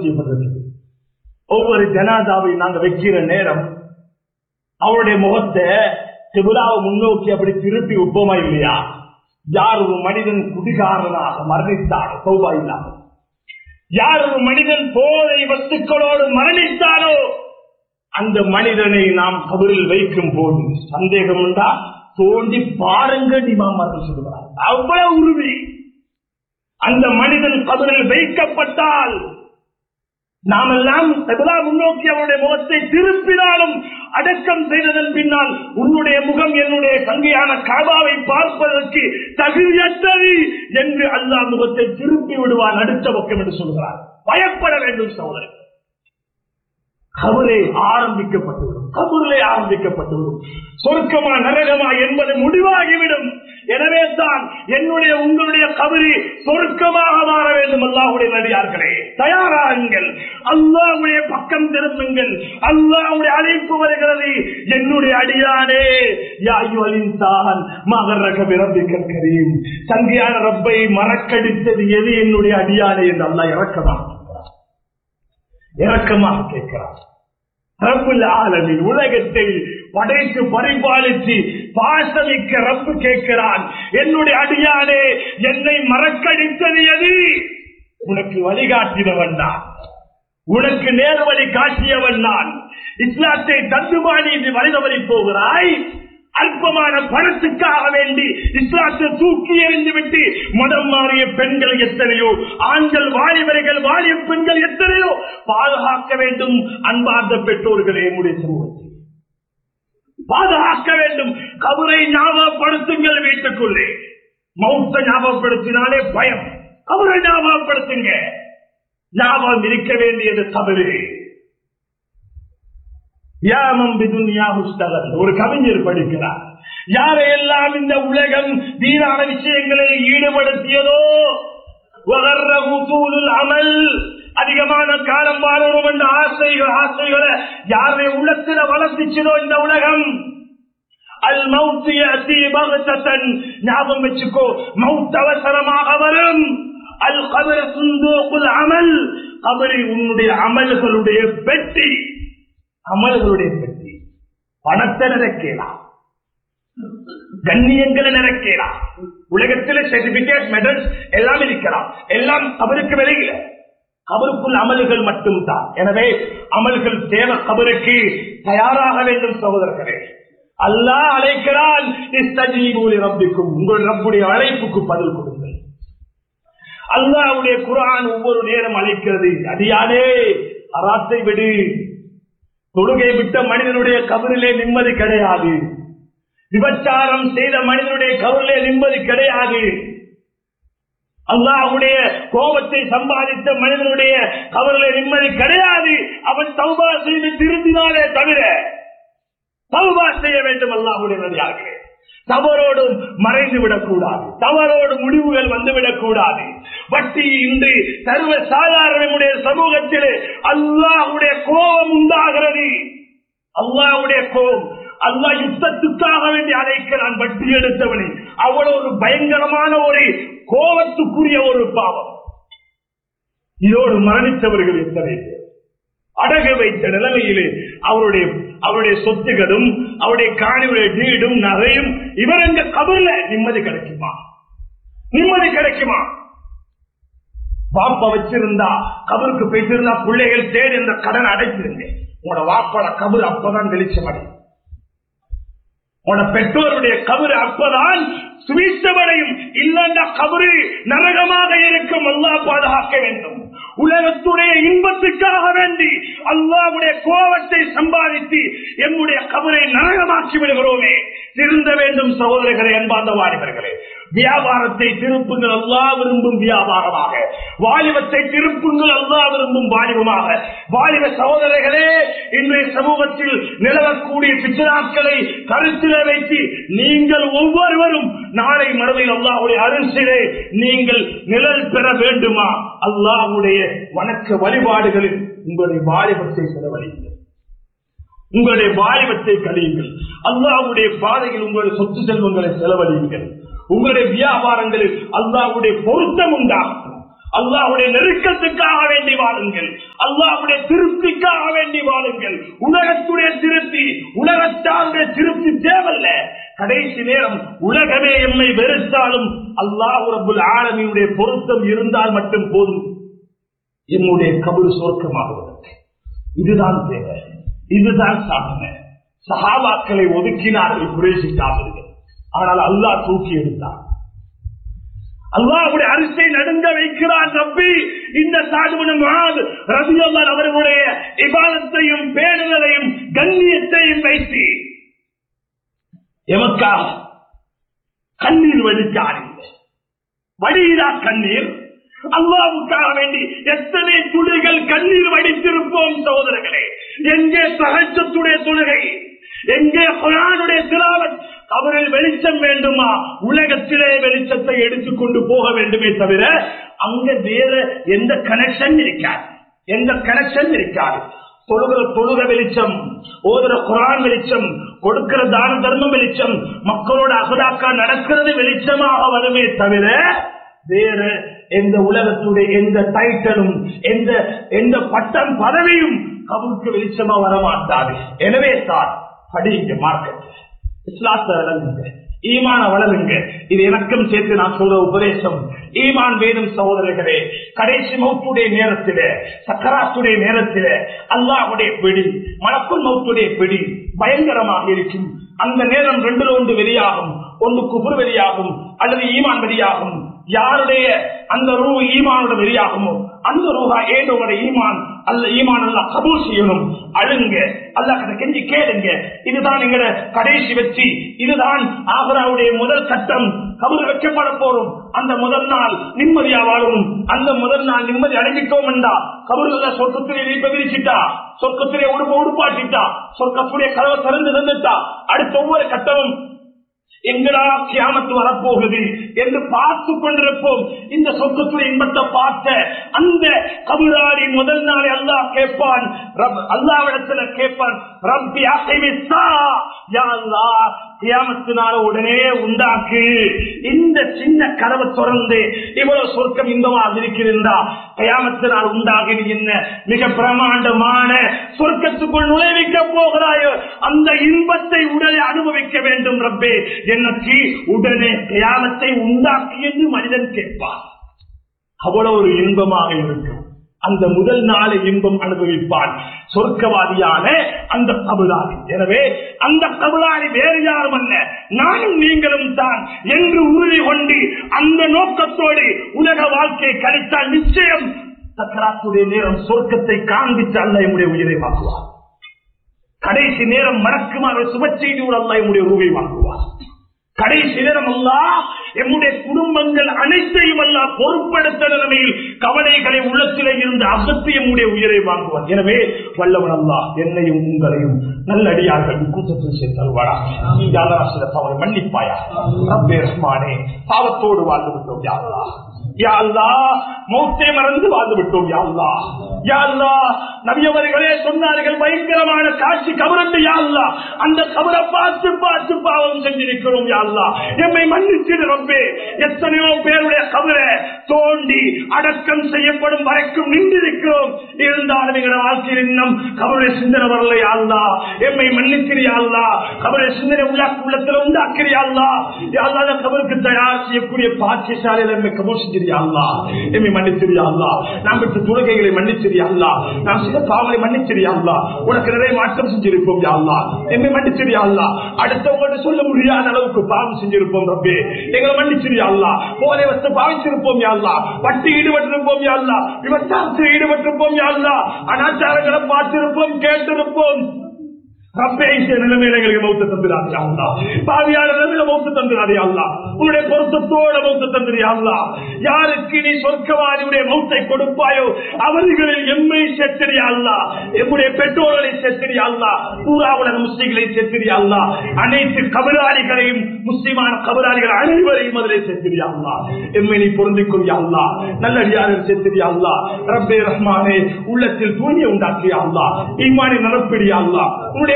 செய்யப்பட்டிருக்கு ஒவ்வொரு ஜனாதாவை நாங்க வைக்கிற நேரம் அவருடைய முகத்தை திபுலாவை முன்னோக்கி அப்படி திருப்பி உப்பமா இல்லையா யார் ஒரு மனிதன் குடிகாரனாக மரணித்தாரோ சௌபா இல்லாமல் யார் ஒரு மனிதன் போதை வஸ்துக்களோடு மரணித்தாரோ அந்த மனிதனை நாம் கபரில் வைக்கும் போது சந்தேகம் உண்டா தோண்டி பாருங்கள் இமாமர்கள் சொல்கிறார் அவ்வளவு உரிமை அந்த மனிதன் கபரில் வைக்கப்பட்டால் நாமெல்லாம் செபலா முன்னோக்கி அவருடைய முகத்தை திருப்பினாலும் அடக்கம் செய்ததன் பின்னால் உன்னுடைய முகம் என்னுடைய சங்கையான காபாவை பார்ப்பதற்கு தகுதியற்றது என்று அல்லாஹ் முகத்தை திருப்பி விடுவான் அடுத்த பக்கம் என்று சொல்கிறார் பயப்பட வேண்டும் சோதரன் கபரே ஆரம்பிக்கப்பட்டுவிடும் கபூரிலே ஆரம்பிக்கப்பட்டுவிடும் சொர்க்கமா நரகமா என்பது முடிவாகிவிடும் எனவே தான் என்னுடைய உங்களுடைய கபரி சொர்க்கமாக மாற வேண்டும் அல்லாஹுடைய நடிகார்களே தயாராகுங்கள் அல்லாஹுடைய பக்கம் திரும்புங்கள் அல்லாஹுடைய அழைப்பு வருகிறது என்னுடைய அடியானே யாயுவலின் தான் மகரக பிறப்பிக்கல் கரீம் சங்கியான ரப்பை மறக்கடித்தது எது என்னுடைய அடியானே என்று அல்லாஹ் இறக்கமாக இறக்கமாக கேட்கிறார் ரப்புல் ஆலமின் உலகத்தை படைத்து பரிபாலித்து பாசமிக்க ரப்பு கேட்கிறான் என்னுடைய அடியானே என்னை மறக்கடித்தது எது உனக்கு வழிகாட்டினவன் நான் உனக்கு நேர்வழி காட்டியவன் நான் இஸ்லாத்தை தந்துபாணி என்று வழிதவறி போகிறாய் அல்பமான பணத்துக்காக வேண்டி இஸ்லாத்தை தூக்கி எறிந்து விட்டு மதம் மாறிய பெண்கள் எத்தனையோ ஆண்கள் வாலிபர்கள் வாலிய பெண்கள் எத்தனையோ பாதுகாக்க வேண்டும் அன்பார்ந்த பெற்றோர்களே என்னுடைய சமூகத்தில் பாதுகாக்க வேண்டும் கபரை ஞாபகப்படுத்துங்கள் வீட்டுக்குள்ளே மௌத்த ஞாபகப்படுத்தினாலே பயம் கபரை ஞாபகப்படுத்துங்க ஞாபகம் இருக்க வேண்டியது தவறு யாமம் பிதுன்யா புஸ்தகம் ஒரு கவிஞர் படிக்கிறார் யாரையெல்லாம் இந்த உலகம் வீணான விஷயங்களை ஈடுபடுத்தியதோ அமல் அதிகமான காலம் வாழணும் என்ற ஆசைகள் ஆசைகளை யாருடைய உள்ளத்துல வளர்த்துச்சதோ இந்த உலகம் அல் மௌத்தியன் ஞாபகம் வச்சுக்கோ மவுத் அவசரமாக வரும் அல் கபர் சுந்தோக்குல் அமல் கபரி உன்னுடைய அமல்களுடைய பெட்டி அமல்களுடைய பெட்டி பணத்தை நினைக்கலாம் கண்ணியங்களை நினைக்கலாம் உலகத்தில் சர்டிபிகேட் மெடல்ஸ் எல்லாம் இருக்கலாம் எல்லாம் அவருக்கு வெளியில அவருக்குள் அமல்கள் மட்டும் தான் எனவே அமல்கள் தேவ கபருக்கு தயாராக வேண்டும் சகோதரர்களே அல்லாஹ் அழைக்கிறான் ரப்பிக்கும் உங்கள் ரப்புடைய அழைப்புக்கு பதில் கொடுங்கள் அல்லாவுடைய குரான் ஒவ்வொரு நேரம் அழைக்கிறது அடியானே அராத்தை விடு தொழுகை விட்ட மனிதனுடைய கபரிலே நிம்மதி கிடையாது விபச்சாரம் செய்த மனிதனுடைய கபரிலே நிம்மதி கிடையாது அல்லாஹுடைய கோபத்தை சம்பாதித்த மனிதனுடைய கபரிலே நிம்மதி கிடையாது அவன் தௌபா செய்து திருந்தினாலே தவிர தௌபா செய்ய வேண்டும் அல்லாஹுடைய நதியார்களே தவறோடும் மறைந்து விடக்கூடாது தவறோடு முடிவுகள் வந்துவிடக் கூடாது வட்டி இன்று சர்வ சாதாரணமுடைய சமூகத்திலே அல்லாஹுடைய கோபம் உண்டாகிறது அல்லாஹுடைய கோபம் அல்லா யுத்தத்துக்காக வேண்டி அழைக்கிறான் வட்டி எடுத்தவனை அவ்வளவு ஒரு பயங்கரமான ஒரு கோபத்துக்குரிய ஒரு பாவம் இதோடு மரணித்தவர்கள் எத்தனை பேர் அடகு வைத்த நிலைமையிலே அவருடைய அவருடைய சொத்துகளும் அவருடைய காணிவுடைய வீடும் நகையும் இவர் எங்க கபர்ல நிம்மதி கிடைக்குமா நிம்மதி கிடைக்குமா வாப்ப வச்சிருந்தா கபருக்கு போயிட்டிருந்தா பிள்ளைகள் தேடி இந்த கடன் அடைச்சிருங்க உங்களோட வாப்பாட கபர் அப்பதான் வெளிச்சம் அடையும் உன பெற்றோருடைய கபரு அப்பதான் சுவீச்சமடையும் இல்லைன்னா கபரு நரகமாக இருக்கும் அல்லா பாதுகாக்க வேண்டும் உலகத்துடைய இன்பத்துக்காக வேண்டி அல்லாவுடைய கோபத்தை சம்பாதித்து எம்முடைய கபரை நரகமாக்கி விடுகிறோமே திருந்த வேண்டும் சகோதரர்களே அன்பார்ந்த வாலிபர்களே வியாபாரத்தை திருப்புங்கள் அல்லா விரும்பும் வியாபாரமாக வாலிபத்தை திருப்புங்கள் அல்லா விரும்பும் வாலிபமாக வாலிப சகோதரர்களே இன்றைய சமூகத்தில் நிலவக்கூடிய பிச்சனாக்களை கருத்தில வைத்து நீங்கள் ஒவ்வொருவரும் நாளை மறுமையில் அல்லாஹுடைய அரசிலே நீங்கள் நிழல் பெற வேண்டுமா அல்லாஹுடைய வணக்க வழிபாடுகளில் உங்களுடைய வாலிபத்தை செலவழிங்கள் உங்களுடைய வாலிபத்தை கழியுங்கள் அல்லாவுடைய பாதையில் உங்களுடைய சொத்து செல்வங்களை செலவழியுங்கள் உங்களுடைய வியாபாரங்களில் அல்லாவுடைய பொருத்தம் உண்டாகும் அல்லாஹ்வுடைய நெருக்கத்துக்காக வேண்டி வாழுங்கள் அல்லாஹ்வுடைய திருப்திக்காக வேண்டி வாழுங்கள் உலகத்துடைய திருப்தி உலகத்தாருடைய திருப்தி தேவல்ல கடைசி நேரம் உலகமே எம்மை வெறுத்தாலும் அல்லாஹ் ரபுல் ஆலமியுடைய பொருத்தம் இருந்தால் மட்டும் போதும் என்னுடைய கபரு சொர்க்கமாகுவதற்கு இதுதான் தேவை இதுதான் சாதனை சஹாபாக்களை ஒதுக்கினார்கள் குறைசிட்டார்கள் ஆனால் அல்லாஹ் தூக்கி எடுத்தார் அல்லாஹ்வுடைய அரிசை நடுங்க வைக்கிறார் நம்பி இந்த சாதுவனம் ரபியல்லார் அவர்களுடைய இபாதத்தையும் பேணுதலையும் கண்ணியத்தையும் வைத்து எமக்காக கண்ணீர் வடித்தார்கள் வடிகிறா கண்ணீர் அல்லாவுக்காக வேண்டி எத்தனை துளிகள் கண்ணீர் வடித்திருப்போம் சகோதரர்களே எங்கே சகஜத்துடைய தொழுகை எங்கே குரானுடைய திராவத் அவரில் வெளிச்சம் வேண்டுமா உலகத்திலே வெளிச்சத்தை எடுத்துக்கொண்டு போக வேண்டுமே தவிர அங்க வேற எந்த கனெக்ஷன் இருக்காது எந்த கனெக்ஷன் இருக்காது தொழுகிற தொழுக வெளிச்சம் ஓதுற குரான் வெளிச்சம் கொடுக்கிற தான தர்மம் வெளிச்சம் மக்களோட அகதாக்கா நடக்கிறது வெளிச்சமாக வருமே தவிர வேற எந்த உலகத்துடைய எந்த டைட்டலும் எந்த எந்த பட்டம் பதவியும் கவுக்கு வெளிச்சமா வரமாட்டாது எனவே தான் படிங்க மார்க்கெட் இஸ்லாத்தை வளருங்க ஈமான வளருங்க இது எனக்கும் சேர்த்து நான் சொல்ற உபதேசம் ஈமான் வேணும் சகோதரர்களே கடைசி மௌத்துடைய நேரத்திலே சக்கராத்துடைய நேரத்திலே அல்லாஹுடைய பிடி மலக்குள் மௌத்துடைய பிடி பயங்கரமாக இருக்கும் அந்த நேரம் ரெண்டுல ஒன்று வெளியாகும் ஒன்று குபுர் வெளியாகும் அல்லது ஈமான் வெளியாகும் யாருடைய அந்த ரூ ஈமானோட வெளியாகுமோ அந்த ரூஹா ஏதோட ஈமான் அல்ல ஈமான் அல்ல கபூல் செய்யணும் அழுங்க அல்ல கெஞ்சி கேளுங்க இதுதான் எங்கட கடைசி வச்சு இதுதான் ஆகராவுடைய முதல் சட்டம் கபூர் வைக்கப்பட போறோம் அந்த முதல் நாள் நிம்மதியா வாழணும் அந்த முதல் நாள் நிம்மதி அடைஞ்சிட்டோம் என்றா கபூர்ல சொர்க்கத்திலே நீப்ப விரிச்சிட்டா சொர்க்கத்திலே உடுப்ப உடுப்பாட்டிட்டா சொர்க்கத்துடைய கதவை திறந்து தந்துட்டா அடுத்த ஒவ்வொரு கட்டமும் எங்கடா கியாமத்து வரப்போகுது என்று பார்த்து கொண்டிருப்போம் இந்த சொர்க்கத்துடைய இன்பத்தை பார்த்த அந்த கபிராடி முதல் நாளை அல்லாஹ் கேட்பான் அல்லாவிடத்துல கேட்பான் ரப்பி அசைவித்தா யா அல்லாஹ் கியாமத்தினால உடனே உண்டாக்கு இந்த சின்ன கதவை திறந்து இவ்வளவு சொர்க்கம் இன்பமாக இருக்கிறதா கயாமத்தினால் உண்டாகி என்ன மிக பிரமாண்டமான சொர்க்கத்துக்குள் நுழைவிக்க போகிறாயோ அந்த இன்பத்தை உடனே அனுபவிக்க வேண்டும் ரப்பே எனக்கு உடனே கயாமத்தை உண்டாக்கி என்று மனிதன் கேட்பார் அவ்வளவு ஒரு இன்பமாக இருக்கும் அந்த முதல் நாளை இன்பம் அனுபவிப்பான் சொர்க்கவாதியான அந்த கபுலாதி எனவே அந்த கபுலாதி வேறு யாரும் அல்ல நானும் நீங்களும் தான் என்று உறுதி கொண்டு அந்த நோக்கத்தோடு உலக வாழ்க்கையை கழித்தால் நிச்சயம் சக்கராத்துடைய நேரம் சொர்க்கத்தை காண்பித்து அல்ல என்னுடைய உயிரை வாங்குவார் கடைசி நேரம் மறக்குமாறு சுப செய்தியோடு அல்ல என்னுடைய உருவை வாங்குவார் கடைசி நேரம் அல்லா எம்முடைய குடும்பங்கள் அனைத்தையும் அல்ல பொருட்படுத்த நிலைமையில் கவலைகளை உள்ளத்திலே இருந்து அகத்து எம்முடைய உயிரை வாங்குவார் எனவே வல்லவன் அல்லா என்னையும் உங்களையும் நல்லடியார்கள் கூட்டத்தில் சேர்த்தல்வாடா யாராசிர தவறு மன்னிப்பாயா ரப்பே ரஹ்மானே பாவத்தோடு வாழ்ந்து விட்டோம் யாரா யாழ்லா மௌத்தை மறந்து வாழ்ந்து விட்டோம் யாழ்லா யாழ்லா நபியவர்களே சொன்னார்கள் பயங்கரமான காட்சி கபரண்டு யாழ்லா அந்த கபரை பார்த்து பார்த்து பாவம் செஞ்சிருக்கிறோம் யாழ்லா எம்மை மன்னிச்சிடு ரப்பே எத்தனையோ பேருடைய கபரை தோண்டி அடக்கம் செய்யப்படும் வரைக்கும் நின்றிருக்கிறோம் இருந்தாலும் எங்களோட வாழ்க்கையில் இன்னும் கபருடைய சிந்தனை வரல யாழ்லா எம்மை மன்னிக்கிறியாள்லா கபருடைய சிந்தனை உள்ள உள்ளத்துல உண்டாக்கிறியாள்லா யாழ்லா அந்த கபருக்கு தயார் செய்யக்கூடிய பாக்கியசாலையில் எம்மை கபூர் செஞ்சிருயாள்லா எம்மை மன்னிச்சிருயாள்லா நாம் பெற்ற தொழுகைகளை மன்னிச்சிருயாள்லா நாம் சில பாவங்களை மன்னிச்சிருயாள்லா உனக்கு நிறைய மாற்றம் செஞ்சிருப்போம் யாழ்லா எம்மை மன்னிச்சிருயாள்லா அடுத்தவங்கள்ட்ட சொல்ல முடியாத அளவுக்கு பாவம் செஞ்சிருப்போம் ரப்பே எங்களை மன்னிச்சிருயாள்லா போதை வச்சு பாவிச்சிருப்போம் யாழ்லா வட்டி ஈடுபட்டிருப்போம் யாழ்லா விபச்சாரத்தில் ஈடுபட்டிருப்போம் யாழ்லா அனாச்சாரங்களை பார்த்திருப்போம் கேட்டிருப்போம் ரப்பே இந்த நிலைமையில எங்களுக்கு மௌத்த தந்துடாதே அல்லா பாவியான நிலைமையில மௌத்த தந்துடாதே அல்லா உன்னுடைய பொருத்தத்தோட மௌத்த தந்துடியா அல்லா யாருக்கு நீ சொர்க்கவாதியுடைய மௌத்தை கொடுப்பாயோ அவர்களில் எம்மை செத்திரியா அல்லா எம்முடைய பெற்றோர்களை செத்திரியா அல்லா பூரா உலக முஸ்லிம்களை செத்திரியா அல்லா அனைத்து கபராளிகளையும் முஸ்லிமான கபராளிகள் அனைவரையும் அதிலே செத்திரியா அல்லா எம்மை நீ பொருந்திக்கும் யா அல்லா நல்லடியாரில் செத்திரியா அல்லா ரப்பே ரஹ்மானே உள்ளத்தில் தூய்மை உண்டாக்கியா அல்லா ஈமானி நடப்பிடியா அல்லா உன்னுடைய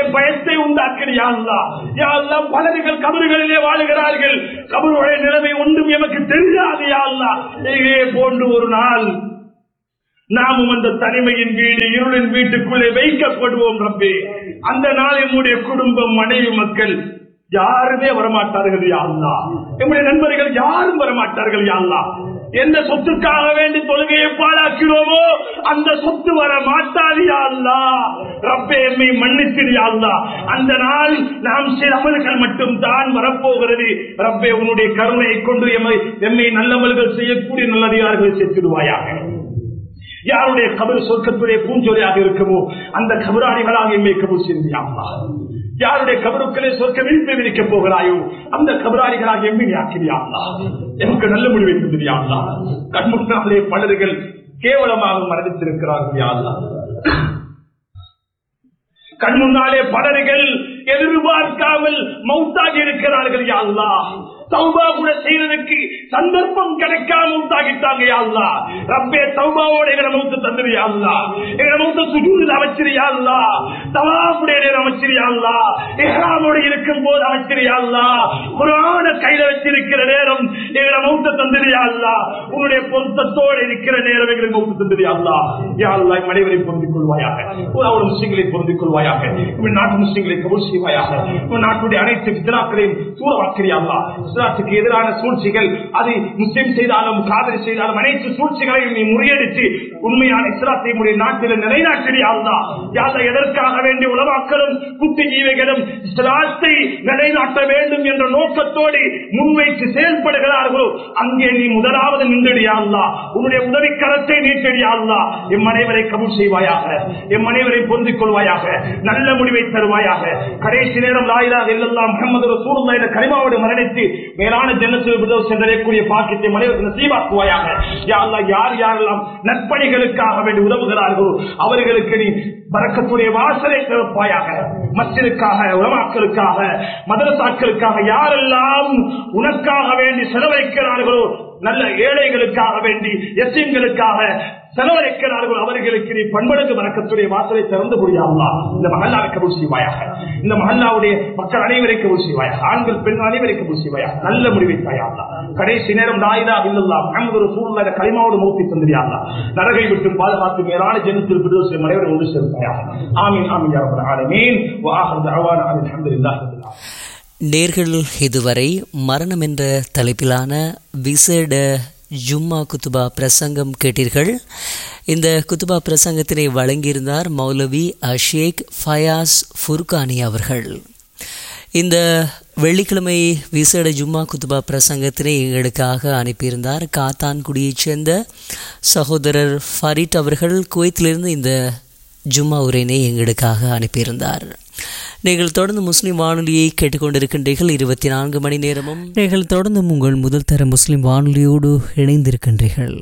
பயத்தை உண்டாக்குறியா அல்லா யா அல்லா பலர்கள் கபறுகளிலே வாழுகிறார்கள் கபருடைய நிலைமை ஒன்றும் எமக்கு தெரியாது யா அல்லா இதே போன்று ஒரு நாள் நாமும் அந்த தனிமையின் வீடு இருளின் வீட்டுக்குள்ளே வைக்கப்படுவோம் ரப்பே அந்த நாள் என்னுடைய குடும்பம் மனைவி மக்கள் யாருமே வரமாட்டார்கள் யாழ்லா என்னுடைய நண்பர்கள் யாரும் வரமாட்டார்கள் யாழ்லா எந்த சொத்துக்காக வேண்டி தொழுகையை பாழாக்கிறோமோ அந்த சொத்து வர மாட்டாது யாழ்லா ரப்பே எம்மை மன்னித்திரு யாழ்லா அந்த நாள் நாம் சில அமல்கள் மட்டும் தான் வரப்போகிறது ரப்பே உன்னுடைய கருணையை கொண்டு எம்மை எம்மை நல்லமல்கள் செய்யக்கூடிய நல்லதிகாரிகளை சேர்த்திடுவாயாக யாருடைய கபர் சொர்க்கத்துடைய பூஞ்சொலியாக இருக்குமோ அந்த கபராணிகளாக எம்மை கபூர் செய்தியாமா யாருடைய கபருக்களே சொர்க்க விழிப்பை விதிக்கப் போகிறாயோ அந்த கபராணிகளாக எம்மை ஆக்கிறியாங்களா எமக்கு நல்ல முடிவை தந்திரியாங்களா கண்முன்னாலே பலர்கள் கேவலமாக மரணித்திருக்கிறார்கள் யாழ்லா கண் முன்னாலே பலர்கள் எதிர்பார்க்காமல் மௌத்தாகி இருக்கிறார்கள் யாழ்லா தௌபா கூட செய்யறதுக்கு சந்தர்ப்பம் கிடைக்காம மௌத்தாகிட்டாங்க யாழ்லா ரப்பே தௌபாவோட எங்களை மௌத்து தந்துரு யாழ்லா எங்களை மௌத்த சுஜூரில் அமைச்சிரு யாழ்லா தவாப்புடைய நேரம் அமைச்சிரு யாழ்லா எஹ்ராமோட இருக்கும் போது அமைச்சிரு யாழ்லா குரான கையில வச்சிருக்கிற நேரம் எங்களை மௌத்த தந்துரு யாழ்லா உன்னுடைய பொருத்தத்தோடு இருக்கிற நேரம் எங்களை மௌத்து தந்துரு யாழ்லா யாழ்லா மனைவரை பொருந்திக் கொள்வாயாக ஒரு முஸ்லிம்களை பொருந்திக் கொள்வாயாக இவன் நாட்டு முஸ்லிம்களை கபூல் செய்வாயாக இவன் நாட்டுடைய அனைத்து வித்ராக்களையும் தூரவாக்கிறியாங்களா இஸ்லாத்துக்கு எதிரான சூழ்ச்சிகள் அது முஸ்லிம் செய்தாலும் காதலி செய்தாலும் அனைத்து சூழ்ச்சிகளையும் நீ முறியடித்து உண்மையான இஸ்லாத்தை உடைய நாட்டில் நிலைநாட்டியாள்தா யாத எதற்காக வேண்டிய உலமாக்களும் புத்திஜீவிகளும் இஸ்லாத்தை நிலைநாட்ட வேண்டும் என்ற நோக்கத்தோடு முன்வைத்து செயல்படுகிறார்களோ அங்கே நீ முதலாவது நின்றுடியாள்லா உன்னுடைய உதவி கரத்தை நீட்டடியாள்லா எம் அனைவரை கபூல் செய்வாயாக எம் அனைவரை பொருந்திக் கொள்வாயாக நல்ல முடிவை தருவாயாக கடைசி நேரம் லாயிலாக இல்லல்லாம் முகமது ரசூலுல்லாஹி என்ற கலிமாவோடு மரணித்து மேலான ஜன்னத்தில் விதவு சென்றடையக்கூடிய பாக்கியத்தை மனிதர்கள் நசீவாக்குவாயாக யா அல்லாஹ் யார் யாரெல்லாம் நற்பணிகளுக்காக வேண்டி உதவுகிறார்களோ அவர்களுக்கு நீ பறக்கக்கூடிய வாசலை திறப்பாயாக மஸ்ஜிதுக்காக உலமாக்களுக்காக மதரசாக்களுக்காக யாரெல்லாம் உனக்காக வேண்டி செலவழிக்கிறார்களோ நல்ல ஏழைகளுக்காக வேண்டி எஸ்எம்களுக்காக செலவழிக்கிறார்கள் அவர்களுக்கு நீ பண்படுக்கு வரக்கத்துடைய வாசலை திறந்து முடியாமலா இந்த மகல்லாவை கபூல் செய்வாயாக இந்த மகல்லாவுடைய மக்கள் அனைவரை கபூல் செய்வாயாக ஆண்கள் பெண் அனைவரை கபூல் செய்வாயாக நல்ல முடிவை தாயாங்களா கடைசி நேரம் நாயிதா இல்லல்லா முகமது சூழ்நிலை களிமாவோடு மூத்தி தந்திரியாங்களா நரகை விட்டு பாதுகாத்து மேலான ஜெனத்தில் விடுதலை அனைவரும் ஒன்று சேர்ப்பாயாக ஆமீன் ஆமீன் யாரப்பட ஆலமீன் வாஹர் தஅவானா அல்ஹம்துலில்லாஹி ரப்பில் ஆலமீன் நேர்கள் இதுவரை மரணம் என்ற தலைப்பிலான விசேட ஜும்மா குத்துபா பிரசங்கம் கேட்டீர்கள் இந்த குத்துபா பிரசங்கத்தினை வழங்கியிருந்தார் மௌலவி அஷேக் ஃபயாஸ் ஃபுர்கானி அவர்கள் இந்த வெள்ளிக்கிழமை விசேட ஜும்மா குத்துபா பிரசங்கத்தினை எங்களுக்காக அனுப்பியிருந்தார் காத்தான்குடியைச் சேர்ந்த சகோதரர் ஃபரிட் அவர்கள் குவைத்திலிருந்து இந்த ஜும்மா உரையினை எங்களுக்காக அனுப்பியிருந்தார் நீங்கள் தொடர்ந்து முஸ்லிம் வானொலியை கேட்டுக்கொண்டிருக்கின்றீர்கள் இருபத்தி நான்கு மணி நேரமும் நீங்கள் தொடர்ந்து உங்கள் முதல் தர முஸ்லிம் வானொலியோடு இணைந்திருக்கின்றீர்கள்